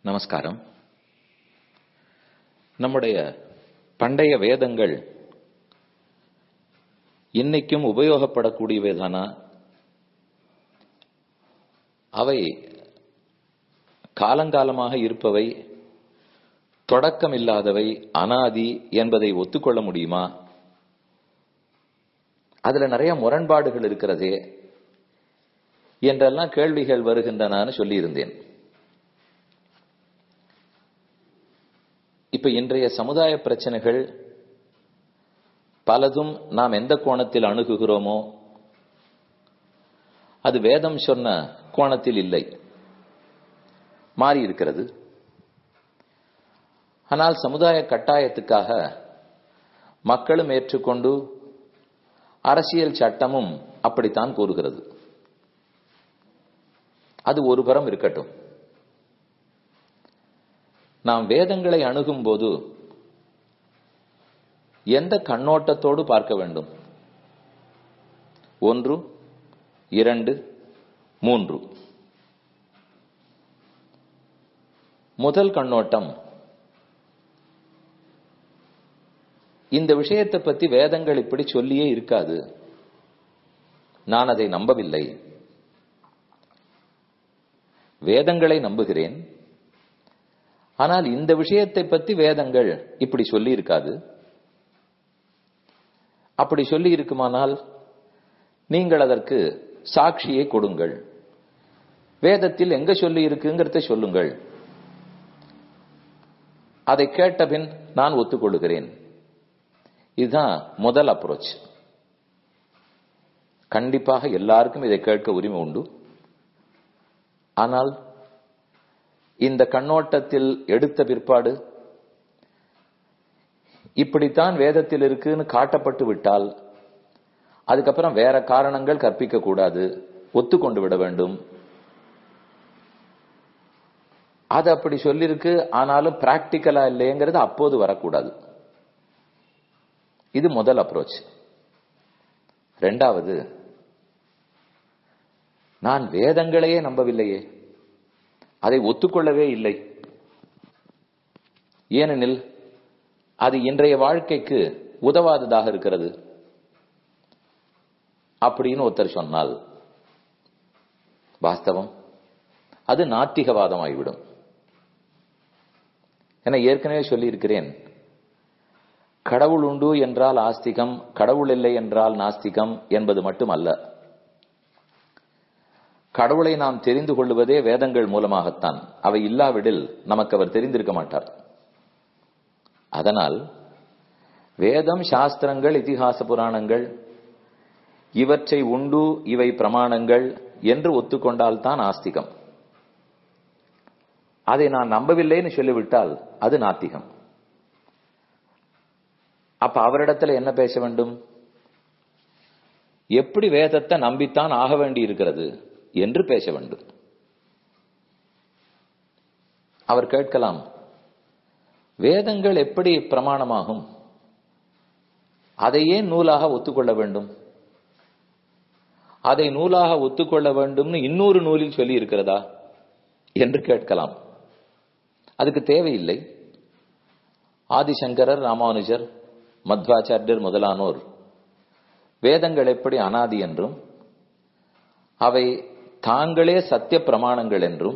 நமஸ்காரம் நம்முடைய பண்டைய வேதங்கள் இன்னைக்கும் உபயோகப்படக்கூடியவைதானா அவை காலங்காலமாக இருப்பவை தொடக்கம் இல்லாதவை அனாதி என்பதை ஒத்துக்கொள்ள முடியுமா அதுல நிறைய முரண்பாடுகள் இருக்கிறதே என்றெல்லாம் கேள்விகள் வருகின்றன சொல்லியிருந்தேன் இப்ப இன்றைய சமுதாய பிரச்சனைகள் பலதும் நாம் எந்த கோணத்தில் அணுகுகிறோமோ அது வேதம் சொன்ன கோணத்தில் இல்லை மாறி இருக்கிறது ஆனால் சமுதாய கட்டாயத்துக்காக மக்களும் ஏற்றுக்கொண்டு அரசியல் சட்டமும் அப்படித்தான் கூறுகிறது அது ஒரு புறம் இருக்கட்டும் நாம் வேதங்களை அணுகும் போது எந்த கண்ணோட்டத்தோடு பார்க்க வேண்டும் ஒன்று இரண்டு மூன்று முதல் கண்ணோட்டம் இந்த விஷயத்தை பத்தி வேதங்கள் இப்படி சொல்லியே இருக்காது நான் அதை நம்பவில்லை வேதங்களை நம்புகிறேன் ஆனால் இந்த விஷயத்தை பத்தி வேதங்கள் இப்படி சொல்லி இருக்காது அப்படி சொல்லி இருக்குமானால் நீங்கள் அதற்கு சாட்சியை கொடுங்கள் வேதத்தில் எங்க சொல்லி இருக்குங்கிறத சொல்லுங்கள் அதை கேட்ட பின் நான் ஒத்துக்கொள்கிறேன் இதுதான் முதல் அப்ரோச் கண்டிப்பாக எல்லாருக்கும் இதை கேட்க உரிமை உண்டு ஆனால் இந்த கண்ணோட்டத்தில் எடுத்த பிற்பாடு இப்படித்தான் வேதத்தில் இருக்குன்னு காட்டப்பட்டு விட்டால் அதுக்கப்புறம் வேற காரணங்கள் கற்பிக்க கூடாது ஒத்துக்கொண்டு விட வேண்டும் அது அப்படி சொல்லிருக்கு ஆனாலும் பிராக்டிக்கலா இல்லைங்கிறது அப்போது வரக்கூடாது இது முதல் அப்ரோச் ரெண்டாவது நான் வேதங்களையே நம்பவில்லையே அதை ஒத்துக்கொள்ளவே இல்லை ஏனெனில் அது இன்றைய வாழ்க்கைக்கு உதவாததாக இருக்கிறது அப்படின்னு ஒருத்தர் சொன்னால் வாஸ்தவம் அது நாத்திகவாதம் ஆகிவிடும் என ஏற்கனவே சொல்லியிருக்கிறேன் கடவுள் உண்டு என்றால் ஆஸ்திகம் கடவுள் இல்லை என்றால் நாஸ்திகம் என்பது மட்டுமல்ல கடவுளை நாம் தெரிந்து கொள்வதே வேதங்கள் மூலமாகத்தான் அவை இல்லாவிடில் நமக்கு அவர் தெரிந்திருக்க மாட்டார் அதனால் வேதம் சாஸ்திரங்கள் இதிகாச புராணங்கள் இவற்றை உண்டு இவை பிரமாணங்கள் என்று ஒத்துக்கொண்டால் தான் ஆஸ்திகம் அதை நான் நம்பவில்லைன்னு சொல்லிவிட்டால் அது நாத்திகம் அப்ப அவரிடத்துல என்ன பேச வேண்டும் எப்படி வேதத்தை நம்பித்தான் ஆக வேண்டி இருக்கிறது என்று பேச வேண்டும் அவர் கேட்கலாம் வேதங்கள் எப்படி பிரமாணமாகும் அதையே நூலாக ஒத்துக்கொள்ள வேண்டும் அதை நூலாக ஒத்துக்கொள்ள வேண்டும்னு இன்னொரு நூலில் சொல்லி இருக்கிறதா என்று கேட்கலாம் அதுக்கு தேவையில்லை ஆதிசங்கரர் ராமானுஜர் மத்வாச்சாரியர் முதலானோர் வேதங்கள் எப்படி அனாதி என்றும் அவை தாங்களே சத்திய பிரமாணங்கள் என்றும்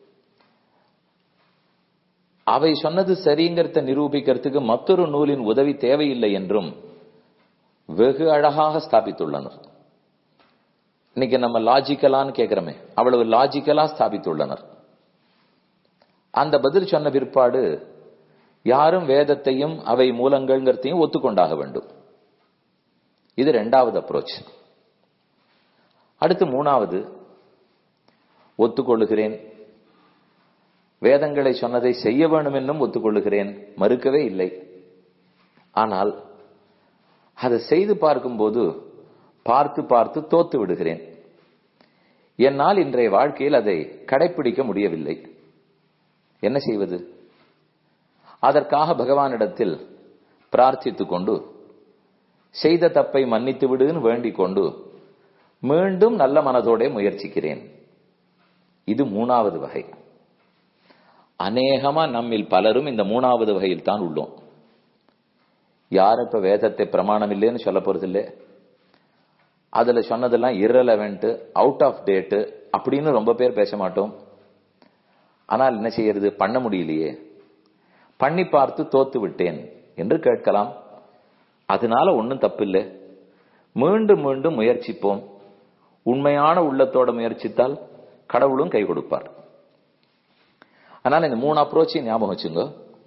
அவை சொன்னது சரிங்கிறத நிரூபிக்கிறதுக்கு மற்றொரு நூலின் உதவி தேவையில்லை என்றும் வெகு அழகாக ஸ்தாபித்துள்ளனர் இன்னைக்கு நம்ம லாஜிக்கலான்னு கேட்கிறோமே அவ்வளவு லாஜிக்கலா ஸ்தாபித்துள்ளனர் அந்த பதில் சொன்ன பிற்பாடு யாரும் வேதத்தையும் அவை மூலங்கள்ங்கிறதையும் ஒத்துக்கொண்டாக வேண்டும் இது ரெண்டாவது அப்ரோச் அடுத்து மூணாவது ஒத்துக்கொள்ளுகிறேன் வேதங்களை சொன்னதை செய்ய வேண்டும் என்னும் ஒத்துக்கொள்ளுகிறேன் மறுக்கவே இல்லை ஆனால் அதை செய்து பார்க்கும்போது பார்த்து பார்த்து தோத்து விடுகிறேன் என்னால் இன்றைய வாழ்க்கையில் அதை கடைபிடிக்க முடியவில்லை என்ன செய்வது அதற்காக பகவானிடத்தில் பிரார்த்தித்துக் கொண்டு செய்த தப்பை மன்னித்து விடுன்னு வேண்டிக் கொண்டு மீண்டும் நல்ல மனதோட முயற்சிக்கிறேன் இது மூணாவது வகை அநேகமா நம்மில் பலரும் இந்த மூணாவது வகையில் தான் உள்ளோம் யாரும் இப்ப வேதத்தை பிரமாணம் இல்லைன்னு சொல்ல போறது இல்லை அதுல சொன்னதெல்லாம் இரலவெண்ட் அவுட் ஆஃப் டேட்டு அப்படின்னு ரொம்ப பேர் பேச மாட்டோம் ஆனால் என்ன செய்யறது பண்ண முடியலையே பண்ணி பார்த்து தோத்து விட்டேன் என்று கேட்கலாம் அதனால ஒன்றும் தப்பில்லை மீண்டும் மீண்டும் முயற்சிப்போம் உண்மையான உள்ளத்தோட முயற்சித்தால் கடவுளும் கை கொடுப்பார் அதனால இந்த மூணு அப்ரோச்சையும் ஞாபகம் வச்சுங்க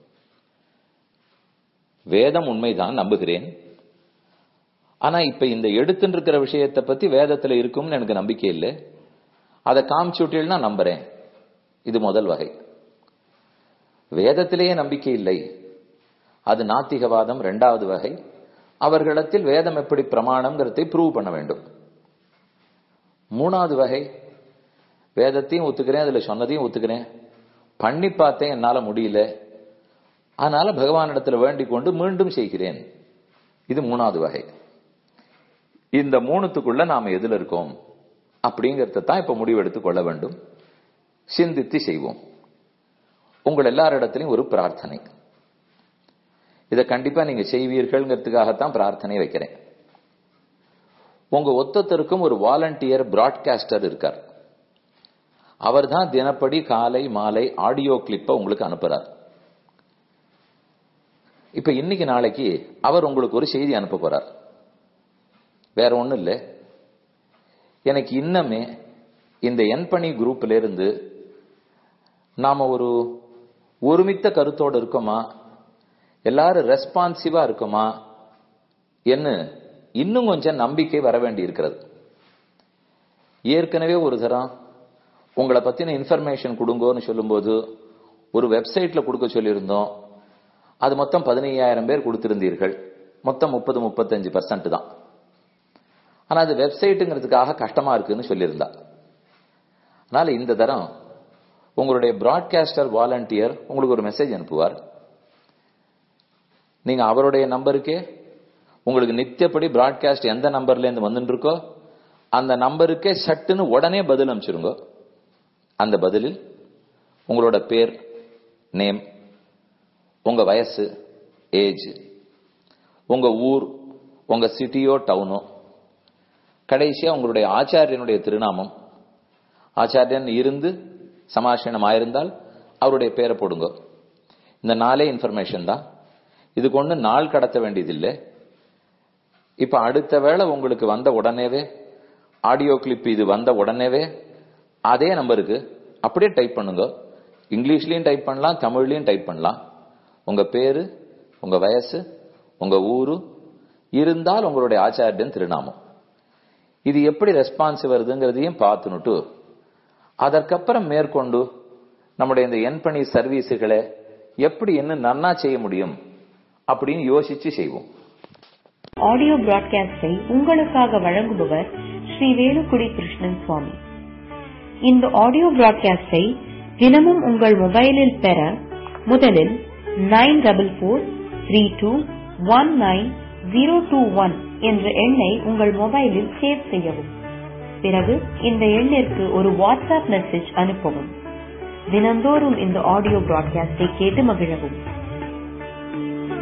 வேதம் உண்மைதான் நம்புகிறேன் ஆனா இப்ப இந்த எடுத்துட்டு இருக்கிற விஷயத்தை பத்தி வேதத்துல இருக்கும்னு எனக்கு நம்பிக்கை இல்லை அதை காமிச்சுட்டீங்கன்னா நம்புறேன் இது முதல் வகை வேதத்திலேயே நம்பிக்கை இல்லை அது நாத்திகவாதம் இரண்டாவது வகை அவர்களிடத்தில் வேதம் எப்படி பிரமாணம்ங்கிறதை ப்ரூவ் பண்ண வேண்டும் மூணாவது வகை வேதத்தையும் ஒத்துக்கிறேன் அதுல சொன்னதையும் ஒத்துக்கிறேன் பண்ணி பார்த்தேன் என்னால முடியல அதனால பகவானிடத்துல வேண்டிக் கொண்டு மீண்டும் செய்கிறேன் இது மூணாவது வகை இந்த மூணுத்துக்குள்ள நாம எதுல இருக்கோம் அப்படிங்கறத தான் இப்ப முடிவெடுத்துக் கொள்ள வேண்டும் சிந்தித்து செய்வோம் உங்கள் எல்லாரிடத்திலையும் ஒரு பிரார்த்தனை இதை கண்டிப்பா நீங்க செய்வீர்கள்ங்கிறதுக்காகத்தான் பிரார்த்தனை வைக்கிறேன் உங்க ஒத்தத்திற்கும் ஒரு வாலண்டியர் பிராட்காஸ்டர் இருக்கார் அவர் தான் தினப்படி காலை மாலை ஆடியோ கிளிப்பை உங்களுக்கு அனுப்புறார் இப்ப இன்னைக்கு நாளைக்கு அவர் உங்களுக்கு ஒரு செய்தி அனுப்ப போறார் வேற ஒண்ணும் இல்லை எனக்கு இன்னமே இந்த என்பணி குரூப்ல இருந்து நாம ஒரு ஒருமித்த கருத்தோடு இருக்கோமா எல்லாரும் ரெஸ்பான்சிவா இருக்குமா என்ன இன்னும் கொஞ்சம் நம்பிக்கை வர வேண்டி இருக்கிறது ஏற்கனவே ஒரு தரம் உங்களை பத்தின இன்ஃபர்மேஷன் கொடுங்கோன்னு சொல்லும்போது ஒரு வெப்சைட்ல கொடுக்க சொல்லியிருந்தோம் அது மொத்தம் பதினையாயிரம் பேர் கொடுத்திருந்தீர்கள் மொத்தம் முப்பது முப்பத்தஞ்சு பர்சன்ட் தான் ஆனா அது வெப்சைட்டுங்கிறதுக்காக கஷ்டமா இருக்குன்னு சொல்லியிருந்தா அதனால இந்த தரம் உங்களுடைய பிராட்காஸ்டர் வாலண்டியர் உங்களுக்கு ஒரு மெசேஜ் அனுப்புவார் நீங்க அவருடைய நம்பருக்கே உங்களுக்கு நித்தியப்படி பிராட்காஸ்ட் எந்த நம்பர்ல இருந்து வந்துட்டு இருக்கோ அந்த நம்பருக்கே சட்டுன்னு உடனே பதில் அனுப்பிச்சிருங்க அந்த பதிலில் உங்களோட பேர் நேம் உங்க வயசு ஏஜ் உங்க ஊர் உங்க சிட்டியோ டவுனோ கடைசியா உங்களுடைய ஆச்சாரியனுடைய திருநாமம் ஆச்சாரியன் இருந்து சமாசனம் ஆயிருந்தால் அவருடைய பேரை போடுங்க இந்த நாளே இன்ஃபர்மேஷன் தான் இதுக்கு ஒன்று நாள் கடத்த வேண்டியதில்லை இப்ப அடுத்த வேளை உங்களுக்கு வந்த உடனேவே ஆடியோ கிளிப் இது வந்த உடனேவே அதே நம்பருக்கு அப்படியே டைப் பண்ணுங்க இங்கிலீஷ்லயும் டைப் பண்ணலாம் தமிழ்லயும் டைப் பண்ணலாம் உங்க பேரு உங்க வயசு உங்க ஊரு இருந்தால் உங்களுடைய ஆச்சாரியன் திருநாமம் இது எப்படி ரெஸ்பான்ஸ் வருதுங்கிறதையும் பார்த்துனுட்டு அதற்கப்புறம் மேற்கொண்டு நம்முடைய இந்த என்பணி சர்வீஸுகளை எப்படி இன்னும் நன்னா செய்ய முடியும் அப்படின்னு யோசிச்சு செய்வோம் ஆடியோ பிராட்காஸ்டை உங்களுக்காக வழங்குபவர் ஸ்ரீ வேலுக்குடி கிருஷ்ணன் சுவாமி இந்த ஆடியோ பிராட்காஸ்டை தினமும் உங்கள் மொபைலில் பெற முதலில் nine double four three two one nine zero two one என்ற எண்ணை உங்கள் மொபைலில் சேவ் செய்யவும் பிறகு இந்த எண்ணிற்கு ஒரு வாட்ஸ்அப் மெசேஜ் அனுப்பவும் தினந்தோறும் இந்த ஆடியோ பிராட்காஸ்டை கேட்டு மகிழவும்